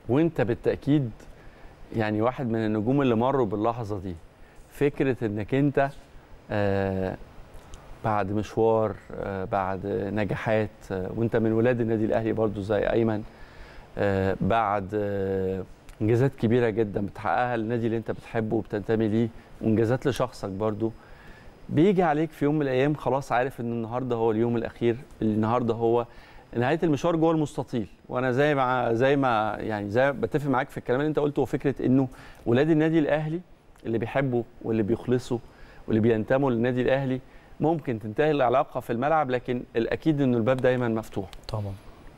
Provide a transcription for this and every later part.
وانت بالتاكيد يعني واحد من النجوم اللي مروا باللحظه دي فكره انك انت آه بعد مشوار آه بعد نجاحات آه وانت من ولاد النادي الاهلي برضو زي ايمن آه بعد آه انجازات كبيره جدا بتحققها للنادي اللي انت بتحبه وبتنتمي ليه وانجازات لشخصك برضو بيجي عليك في يوم من الايام خلاص عارف ان النهارده هو اليوم الاخير النهارده هو نهايه المشوار جوه المستطيل وانا زي ما زي ما يعني زي بتفق معاك في الكلام اللي انت قلته وفكره انه ولاد النادي الاهلي اللي بيحبوا واللي بيخلصوا واللي بينتموا للنادي الاهلي ممكن تنتهي العلاقه في الملعب لكن الاكيد انه الباب دايما مفتوح طبعا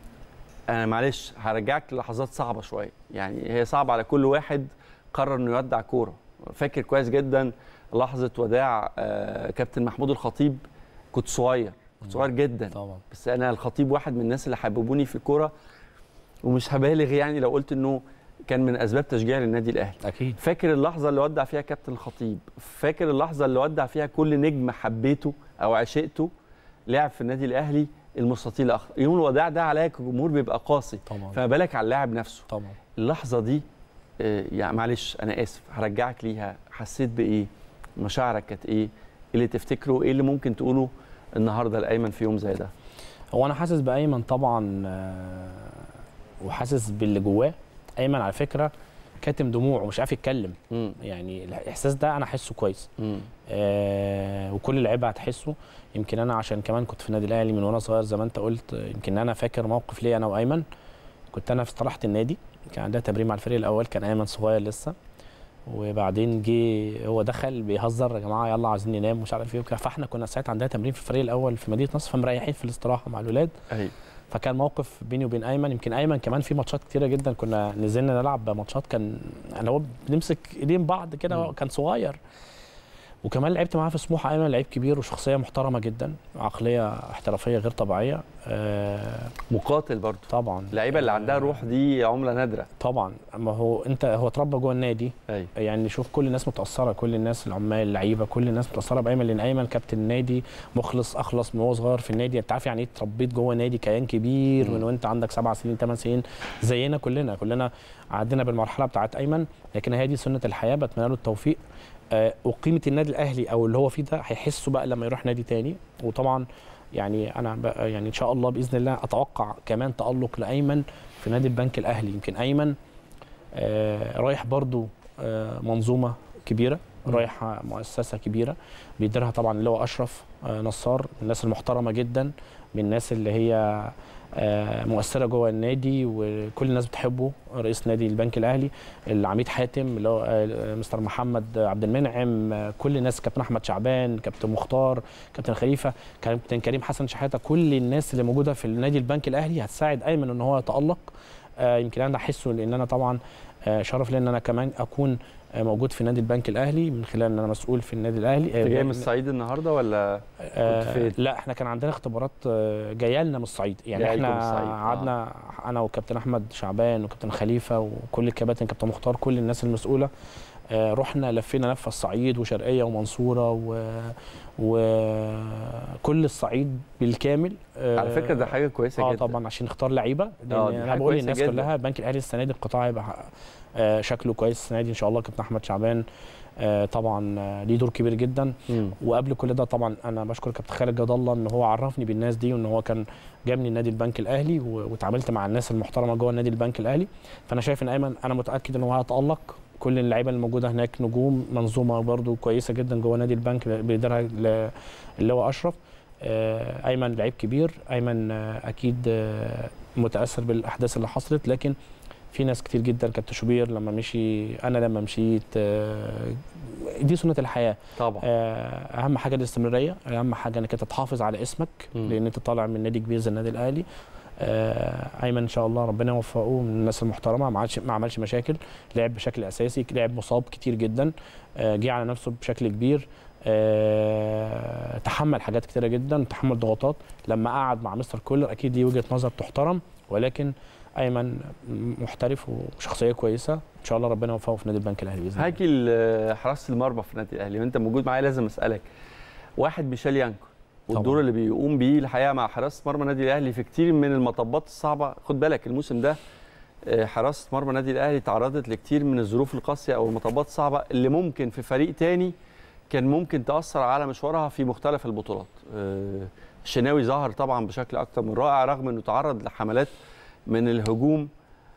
انا معلش هرجعك للحظات صعبه شويه يعني هي صعبه على كل واحد قرر انه يودع كوره فاكر كويس جدا لحظه وداع آه كابتن محمود الخطيب كنت صغير كنت صغير جدا طبعا بس انا الخطيب واحد من الناس اللي حببوني في الكوره ومش هبالغ يعني لو قلت انه كان من اسباب تشجيع للنادي الاهلي اكيد فاكر اللحظه اللي ودع فيها كابتن الخطيب فاكر اللحظه اللي ودع فيها كل نجم حبيته او عشقته لعب في النادي الاهلي المستطيل الاخضر يوم الوداع ده عليا كجمهور بيبقى قاسي طبعا فما بالك على اللاعب نفسه طبعا اللحظه دي آه، يعني معلش انا اسف هرجعك ليها حسيت بايه مشاعرك كانت ايه إيه اللي تفتكره ايه اللي ممكن تقوله النهارده لايمن في يوم زي ده هو انا حاسس بايمن طبعا آه، وحاسس باللي جواه ايمن على فكره كاتم دموع ومش عارف يتكلم مم. يعني الاحساس ده انا حاسه كويس مم. آه وكل اللعيبه هتحسه يمكن انا عشان كمان كنت في النادي الاهلي من وانا صغير زي ما انت قلت آه، يمكن انا فاكر موقف ليا انا وايمن كنت انا في استراحه النادي كان عندها تمرين مع الفريق الاول كان ايمن صغير لسه وبعدين جه هو دخل بيهزر يا جماعه يلا عايزين ننام مش عارف ايه وكده فاحنا كنا ساعتها عندنا تمرين في الفريق الاول في مدينه نصر فمريحين في الاستراحه مع الولاد ايوه فكان موقف بيني وبين ايمن يمكن ايمن كمان في ماتشات كتيره جدا كنا نزلنا نلعب ماتشات كان يعني هو بنمسك ايدين بعض كده مم. كان صغير وكمان لعبت معاه في سموحه ايمن لعيب كبير وشخصيه محترمه جدا عقليه احترافيه غير طبيعيه آه مقاتل برضه طبعا اللعيبه اللي عندها روح دي عمله نادره طبعا ما هو انت هو اتربى جوه النادي ايوه يعني شوف كل الناس متاثره كل الناس العمال اللعيبه كل الناس متاثره بايمن لان ايمن كابتن النادي مخلص اخلص من هو صغير في النادي انت عارف يعني ايه اتربيت جوه نادي كيان كبير مم. من وانت عندك سبع سنين ثمان سنين زينا كلنا كلنا عدينا بالمرحله بتاعت ايمن لكن هي دي سنه الحياه بتمنى له التوفيق آه وقيمه النادي الاهلي او اللي هو فيه ده هيحسه بقى لما يروح نادي تاني وطبعا يعني انا بقى يعني ان شاء الله باذن الله اتوقع كمان تالق لايمن في نادي البنك الاهلي يمكن ايمن آه رايح برضو آه منظومه كبيره مم. رايح مؤسسه كبيره بيديرها طبعا اللي هو اشرف آه نصار من الناس المحترمه جدا من الناس اللي هي آه مؤثره جوه النادي وكل الناس بتحبه رئيس نادي البنك الاهلي العميد حاتم اللي هو آه مستر محمد عبد المنعم آه كل الناس كابتن احمد شعبان كابتن مختار كابتن خليفه كابتن كريم حسن شحاته كل الناس اللي موجوده في النادي البنك الاهلي هتساعد ايمن ان هو يتالق آه يمكن انا احسه لان انا طبعا آه شرف لي ان انا كمان اكون آه موجود في نادي البنك الاهلي من خلال ان انا مسؤول في النادي الاهلي انت جاي من الصعيد النهارده ولا آه فين؟ لا احنا كان عندنا اختبارات آه، جايه لنا من الصعيد يعني جاية لكم احنا من الصعيد، آه. قعدنا انا وكابتن احمد شعبان وكابتن خليفه وكل الكباتن كابتن مختار كل الناس المسؤوله آه، رحنا لفينا لفه الصعيد وشرقيه ومنصوره و وكل الصعيد بالكامل آه، على فكره ده حاجه كويسه اه جدا طبعا عشان نختار لعيبه آه، لان دي انا حاجة بقول كويسة للناس جدا. كلها البنك الاهلي السنه دي القطاع هيبقى آه، شكله كويس السنه دي ان شاء الله كابتن احمد شعبان آه، طبعا آه، ليه دور كبير جدا مم. وقبل كل ده طبعا انا بشكر كابتن خالد جد الله ان هو عرفني بالناس دي وان هو كان جابني نادي البنك الاهلي و- واتعاملت مع الناس المحترمه جوه النادي البنك الاهلي فانا شايف ان ايمن انا متاكد ان هو هيتالق كل اللعيبه اللي موجوده هناك نجوم منظومه برضو كويسه جدا جوه نادي البنك بيديرها ل- اللي هو اشرف آه، ايمن لعيب كبير ايمن آه، اكيد آه، متاثر بالاحداث اللي حصلت لكن في ناس كتير جدا كابتن شوبير لما مشي انا لما مشيت آه، دي سنه الحياه طبعا آه، اهم حاجه الاستمراريه اهم حاجه انك انت تحافظ على اسمك مم. لان انت طالع من نادي كبير زي النادي الاهلي آه، ايمن ان شاء الله ربنا يوفقه من الناس المحترمه ما عملش ما عملش مشاكل لعب بشكل اساسي لعب مصاب كتير جدا آه، جه على نفسه بشكل كبير آه، تحمل حاجات كتيره جدا تحمل ضغوطات لما قعد مع مستر كولر اكيد دي وجهه نظر تحترم ولكن ايمن محترف وشخصيه كويسه ان شاء الله ربنا يوفقه في نادي البنك الاهلي باذن الله هاجي لحراسه المرمى في النادي الاهلي وانت موجود معايا لازم اسالك واحد ميشيل يانكو والدور طبعاً. اللي بيقوم بيه الحقيقه مع حراسه مرمى النادي الاهلي في كتير من المطبات الصعبه خد بالك الموسم ده آه، حراسه مرمى النادي الاهلي تعرضت لكتير من الظروف القاسيه او المطبات الصعبه اللي ممكن في فريق تاني كان ممكن تاثر على مشوارها في مختلف البطولات آه، الشناوي ظهر طبعا بشكل اكتر من رائع رغم انه تعرض لحملات من الهجوم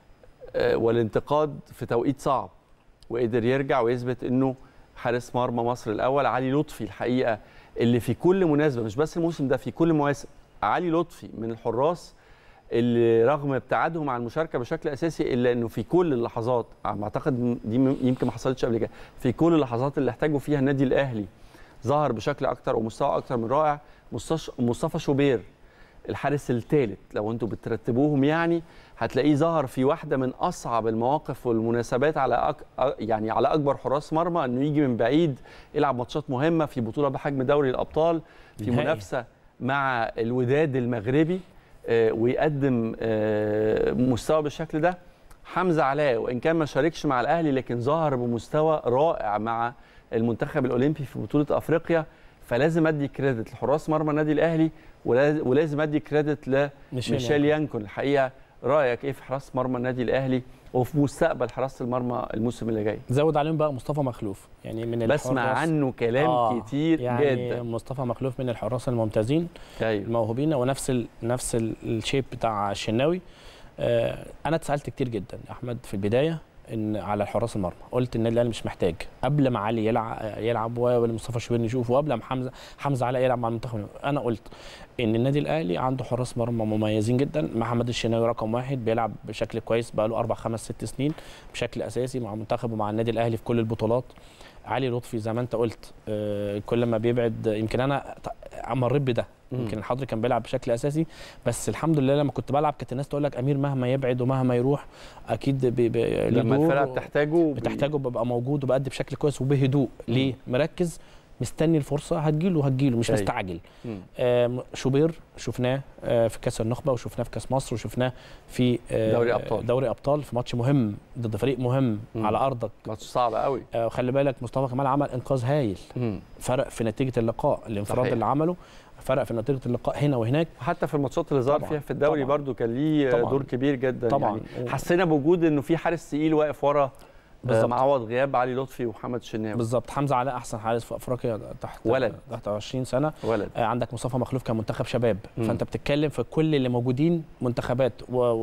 آه، والانتقاد في توقيت صعب وقدر يرجع ويثبت انه حارس مرمى مصر الاول علي لطفي الحقيقه اللي في كل مناسبه مش بس الموسم ده في كل مواسم علي لطفي من الحراس اللي رغم ابتعادهم عن المشاركه بشكل اساسي الا انه في كل اللحظات على ما اعتقد دي م- يمكن ما حصلتش قبل كده في كل اللحظات اللي احتاجوا فيها النادي الاهلي ظهر بشكل اكتر ومستوى اكتر من رائع مستش- مصطفى شوبير الحارس الثالث لو انتوا بترتبوهم يعني هتلاقيه ظهر في واحده من اصعب المواقف والمناسبات على أك... أ- يعني على اكبر حراس مرمى انه يجي من بعيد يلعب ماتشات مهمه في بطوله بحجم دوري الابطال في نهائي. منافسه مع الوداد المغربي آه، ويقدم آه، مستوى بالشكل ده حمزه علاء وان كان ما شاركش مع الاهلي لكن ظهر بمستوى رائع مع المنتخب الاولمبي في بطوله افريقيا فلازم ادي كريدت لحراس مرمى النادي الاهلي ولا- ولازم ادي كريدت ميشيل لميشيل يانكون الحقيقه رايك ايه في حراسه مرمى النادي الاهلي وفي مستقبل حراسه المرمى الموسم اللي جاي زود عليهم بقى مصطفى مخلوف يعني من بسمع الحراس- عنه كلام آه، كتير يعني جدا مصطفى مخلوف من الحراس الممتازين ايوه الموهوبين ونفس ال... نفس ال- الشيب بتاع الشناوي آه، انا اتسالت كتير جدا يا احمد في البدايه ان على الحراس المرمى قلت النادي الاهلي مش محتاج قبل ما علي يلعب يلعب ولا مصطفى شوبير نشوفه وقبل ما حمزه حمزه علاء يلعب مع المنتخب انا قلت ان النادي الاهلي عنده حراس مرمى مميزين جدا محمد الشناوي رقم واحد بيلعب بشكل كويس بقى له اربع خمس ست سنين بشكل اساسي مع المنتخب ومع النادي الاهلي في كل البطولات علي لطفي زي ما انت قلت آه، كل ما بيبعد يمكن انا ت- مريت بده مم. يمكن الحضري كان بيلعب بشكل اساسي بس الحمد لله لما كنت بلعب كانت الناس تقول لك امير مهما يبعد ومهما يروح اكيد بي بي ليه لما دور الفرقه بتحتاجه بي- بتحتاجه ببقى موجود وبأدي بشكل كويس وبهدوء ليه مركز مستني الفرصه هتجيله هتجيله مش أيوة. مستعجل مم. آم، شوبير شفناه آه، في كاس النخبه وشفناه في كاس مصر وشفناه في آه، دوري أبطال. دوري ابطال في ماتش مهم ضد فريق مهم مم. على ارضك ماتش صعب قوي آه، وخلي بالك مصطفى كمال عمل انقاذ هايل مم. فرق في نتيجه اللقاء الانفراد صحيح. اللي عمله فرق في نتيجه اللقاء هنا وهناك وحتى في الماتشات اللي ظهر طبعاً، فيها في الدوري طبعاً. برضو كان ليه طبعاً. دور كبير جدا طبعا يعني حسينا بوجود انه في حارس تقيل واقف ورا بالظبط. آه، معوض غياب علي لطفي ومحمد الشناوي بالظبط حمزه علاء احسن حارس في افريقيا تحت ولد. تحت 20 سنه ولد آه، عندك مصطفى مخلوف كان منتخب شباب مم. فانت بتتكلم في كل اللي موجودين منتخبات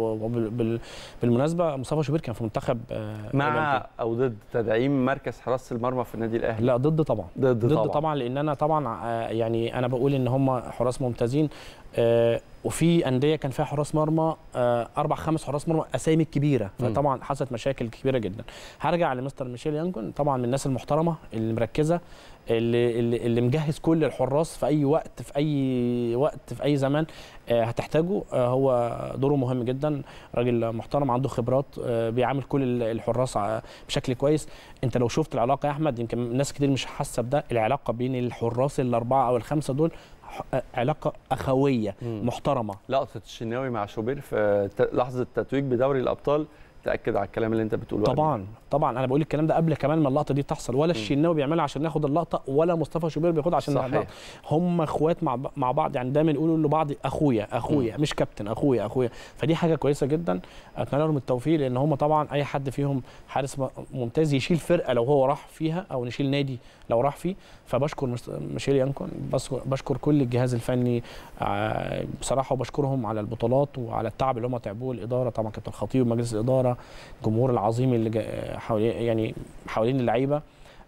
وبالمناسبه مصطفى شوبير كان في منتخب آه، مع أولمبي. او ضد تدعيم مركز حراسه المرمى في النادي الاهلي لا ضد طبعا ضد, ضد طبعا, طبعا, طبعا لان انا طبعا آه، يعني انا بقول ان هم حراس ممتازين آه، وفي انديه كان فيها حراس مرمى آه، اربع خمس حراس مرمى اسامي كبيره مم. فطبعا حصلت مشاكل كبيره جدا هرجع لمستر ميشيل يانجون طبعا من الناس المحترمه اللي مركزه اللي اللي, اللي مجهز كل الحراس في اي وقت في اي وقت في اي زمان آه، هتحتاجه آه، هو دوره مهم جدا راجل محترم عنده خبرات آه، بيعامل كل ال- الحراس ع- بشكل كويس انت لو شفت العلاقه يا احمد يمكن ناس كتير مش حاسه بده العلاقه بين الحراس الاربعه او الخمسه دول ح- علاقه اخويه مم. محترمه لقطه الشناوي مع شوبير في ت- لحظه التتويج بدوري الابطال تاكد على الكلام اللي انت بتقوله طبعا طبعا انا بقول الكلام ده قبل كمان ما اللقطه دي تحصل ولا مم. الشناوي بيعملها عشان ناخد اللقطه ولا مصطفى شوبير بياخدها عشان ناخد صحيح اللقطه هم اخوات مع ب- مع بعض يعني دايما يقولوا لبعض اخويا اخويا مش كابتن اخويا اخويا فدي حاجه كويسه جدا اتمنى لهم التوفيق لان هم طبعا اي حد فيهم حارس م- ممتاز يشيل فرقه لو هو راح فيها او نشيل نادي لو راح فيه فبشكر مس- ميشيل يانكون بس- بشكر كل الجهاز الفني آه، بصراحه وبشكرهم على البطولات وعلى التعب اللي هم تعبوه الاداره طبعا كابتن الخطيب ومجلس الاداره الجمهور العظيم اللي جا- حوالين يعني حوالين اللعيبه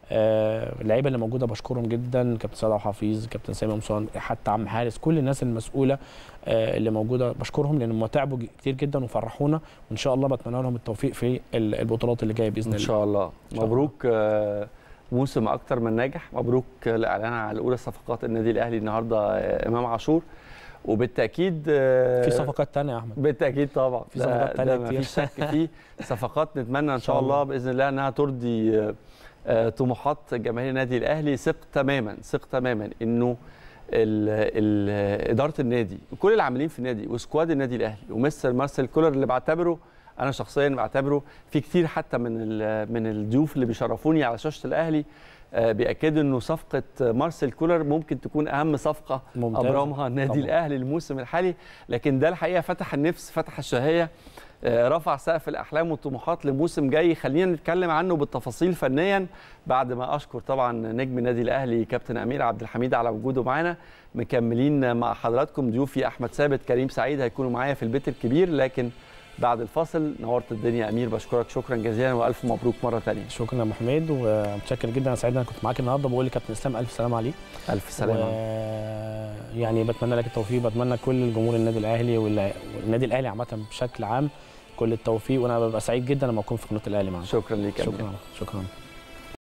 آه، اللعيبه اللي موجوده بشكرهم جدا كابتن سيد عبد الحفيظ كابتن سامي مصان حتى عم حارس كل الناس المسؤوله آه، اللي موجوده بشكرهم لان هم تعبوا ج- كتير جدا وفرحونا وان شاء الله بتمنى لهم التوفيق في ال- البطولات اللي جايه باذن ان الله شاء الله شاء مبروك آه، موسم اكتر من ناجح مبروك الاعلان على اولى صفقات النادي الاهلي النهارده آه، امام عاشور وبالتاكيد آه، في صفقات تانية يا احمد بالتاكيد طبعا في ده- صفقات تانية ده كتير. مفيش شك فيه صفقات نتمنى ان شاء شاء الله الله. باذن الله انها ترضي آه، آه، طموحات جماهير النادي الاهلي ثق تماما ثق تماما انه ال- ال- اداره النادي وكل العاملين في النادي وسكواد النادي الاهلي ومستر مارسيل كولر اللي بعتبره انا شخصيا بعتبره في كتير حتى من ال- من الضيوف اللي بيشرفوني على شاشه الاهلي آه، بياكدوا انه صفقه مارسيل كولر ممكن تكون اهم صفقه ممتازة. ابرمها النادي طبعاً. الاهلي الموسم الحالي لكن ده الحقيقه فتح النفس فتح الشهيه آه، رفع سقف الاحلام والطموحات لموسم جاي خلينا نتكلم عنه بالتفاصيل فنيا بعد ما اشكر طبعا نجم النادي الاهلي كابتن امير عبد الحميد على وجوده معانا مكملين مع حضراتكم ضيوفي احمد ثابت كريم سعيد هيكونوا معايا في البيت الكبير لكن بعد الفاصل نورت الدنيا امير بشكرك شكرا جزيلا والف مبروك مره ثانيه شكرا يا ابو حميد ومتشكر جدا انا سعيد ان انا كنت معاك النهارده بقول لكابتن اسلام الف سلام عليك الف سلامه و... يعني بتمنى لك التوفيق بتمنى كل جمهور النادي الاهلي والع- والنادي الاهلي عامه بشكل عام كل التوفيق وانا ببقى سعيد جدا لما اكون في قناه الاهلي معاك شكرا ليك يا أمير. شكرا شكرا